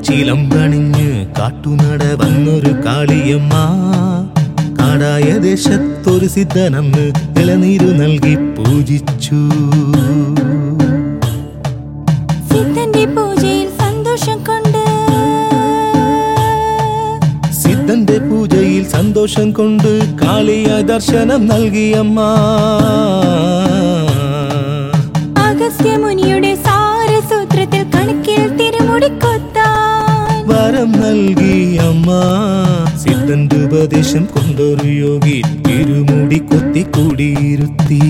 ഒറ്റച്ചീലം കണിഞ്ഞ് കാട്ടുനട വന്നൊരു കാളിയമ്മ കാടായ ദേശത്തൊരു സിദ്ധനന്ന് ഇളനീരു നൽകി പൂജിച്ചു സിദ്ധന്റെ പൂജയിൽ സന്തോഷം കൊണ്ട് സിദ്ധന്റെ പൂജയിൽ സന്തോഷം കൊണ്ട് കാളിയ ദർശനം നൽകിയമ്മ അഗസ്ത്യ മുനിയുടെ സാരസൂത്രത്തിൽ കണക്കിൽ തിരുമുടി കൊത്താൻ വരം നൽകി അമ്മ സിദ്ധന്റെ ഉപദേശം കൊണ്ടൊരു യോഗി തിരുമുടി കൊത്തി കൂടിയിരുത്തി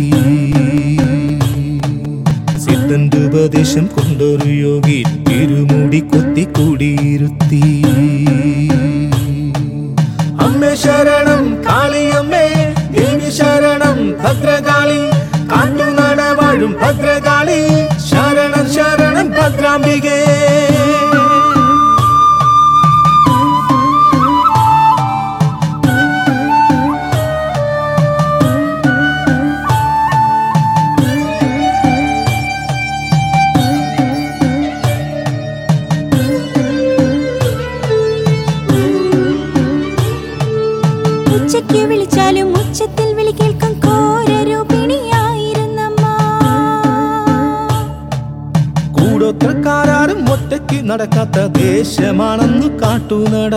സിദ്ധന്റെ ഉപദേശം കൊണ്ടൊരു യോഗി തിരുമുടി കൊത്തി കൂടിയിരുത്തി അമ്മേ ശരണം കാളിയമ്മേ ദേവി ശരണം ഭദ്രകാളി കാട്ടുനട വാഴും ഭദ്രകാളി ശരണം ശരണം ഭദ്രാംബികേ ഉച്ചയ്ക്ക് വിളിച്ചാലും ഉച്ചത്തിൽ വിളി കേൾക്കും ഘോരരൂപിണിയായിരുന്നമ്മ കൂടോത്രക്കാരും ഒറ്റയ്ക്ക് നടക്കാത്ത ദേശമാണെന്ന് കാട്ടുനട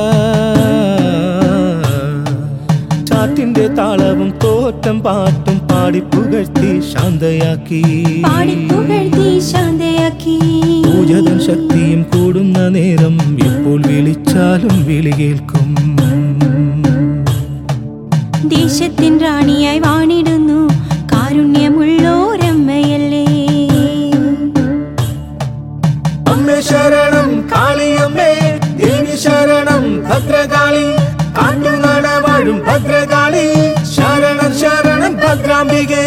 ചാറ്റിന്റെ താളവും തോറ്റം പാട്ടും പാടി പുകഴ്ത്തി ശാന്തയാക്കി പാടിപ്പുകഴ്ത്തി ശാന്തയാക്കി പൂജതൻ ശക്തിയും കൂടുന്ന നേരം എപ്പോൾ വിളിച്ചാലും വിളി കേൾക്കും ദേശത്തിൻ റാണിയായി വാണിടുന്നു കാരുണ്യമുള്ളോരമ്മയല്ലേ അമ്മേ ശരണം കാളിയമ്മേ ദേവി ശരണം ഭദ്രകാളി കാട്ടുനട വാഴും ഭദ്രകാളി ശരണം ശരണം ഭദ്രാംബികേ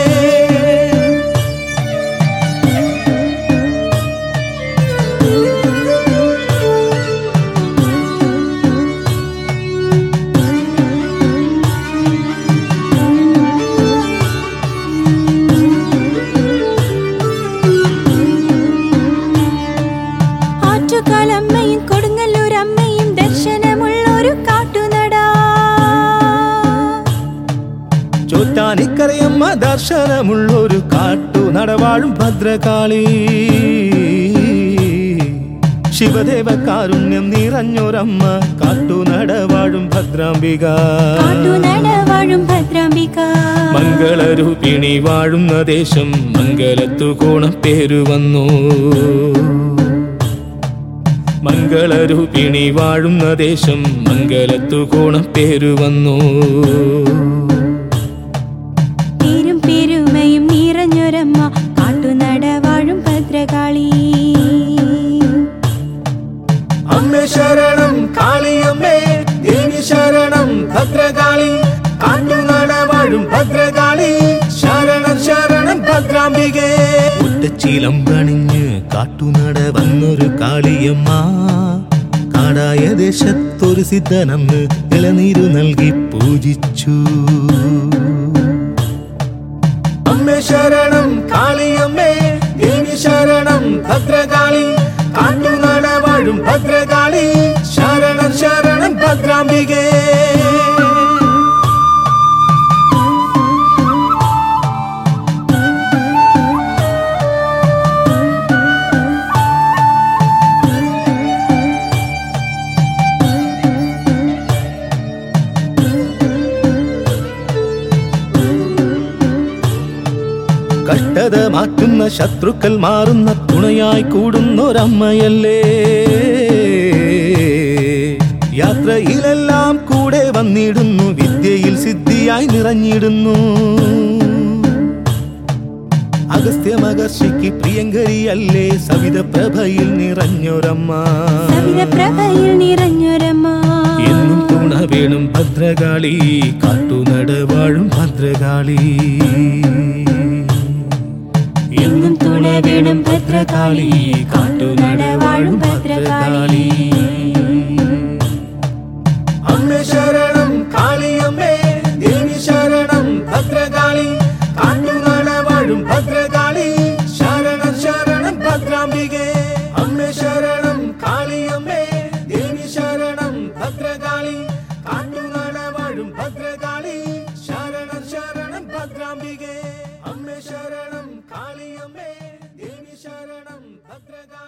ആറ്റുകാലമ്മയും കൊടുങ്ങല്ലൂരമ്മയും ദർശനമുള്ളൊരു കാട്ടുനട ചോറ്റാനിക്കരയമ്മ ദർശനമുള്ളൊരു കാട്ടു നടവാഴും ഭദ്രകാളി ശിവദേവ കാരുണ്യം നിറഞ്ഞൊരമ്മ കാട്ടു നടവാഴും ഭദ്രാംബിക കാട്ടുനട വാഴും ഭദ്രാംബിക മംഗളരൂപിണി വാഴുന്ന ദേശം മംഗലത്തു കോണം പേരു വന്നു മംഗളരൂപിണി വാഴുന്ന ദേശം മംഗലത്തു കോണം പേരു വന്നു പേരും പെരുമയും നിറഞ്ഞൊരമ്മ കാട്ടുനട വാഴും ഭദ്രകാളി അമ്മേ ശരണം കാളിയമ്മേ ദേവി ശരണം ഭദ്രകാളി കാട്ടുനട വാഴും ഭദ്രകാളി ശരണം ശരണം ഭദ്രാംബികേ ഒറ്റച്ചീലം കണിഞ്ഞ് കാട്ടുനട വന്നൊരു കാളിയമ്മ കാടായ ദേശത്തൊരു സിദ്ധനന്ന് ഇളനീരു നൽകി പൂജിച്ചു അമ്മേ ശരണം കാളിയമ്മേ ദേവി ശരണം ഭദ്രകാളി കാട്ടുനട വാഴും ഭദ്രകാളി ശരണം ശരണം ഭദ്രാംബികേ കഷ്ടത മാറ്റുന്ന ശത്രുക്കൾ മാറുന്ന തുണയായി കൂടുന്നൊരമ്മയല്ലേ യാത്രയിലെല്ലാം കൂടെ വന്നിടുന്നു വിദ്യയിൽ സിദ്ധിയായി നിറഞ്ഞിടുന്നു അഗസ്ത്യ മഹർഷിക്ക് പ്രിയങ്കരിയല്ലേ സവിത പ്രഭയിൽ നിറഞ്ഞൊരമ്മ സവിതപ്രഭയിൽ നിറഞ്ഞൊരമ്മ എന്നും തുണ വേണം ഭദ്രകാളി കാട്ടുനട വാഴും ഭദ്രകാളി എന്നും തുണ വേണം ഭദ്രകാളി കാട്ടുനട വാഴും ഭദ്രകാളി അമ്മേ ശരണം കാളിയമ്മേ ദേവി ശരണം ഭദ്രകാളി കാട്ടുനട വാഴും ഭദ്രകാളി ശരണം ശരണം ഭദ്രാംബികേ അമ്മേ ശരണം കാളിയമ്മേ ശരണം ഭദ്രകാളി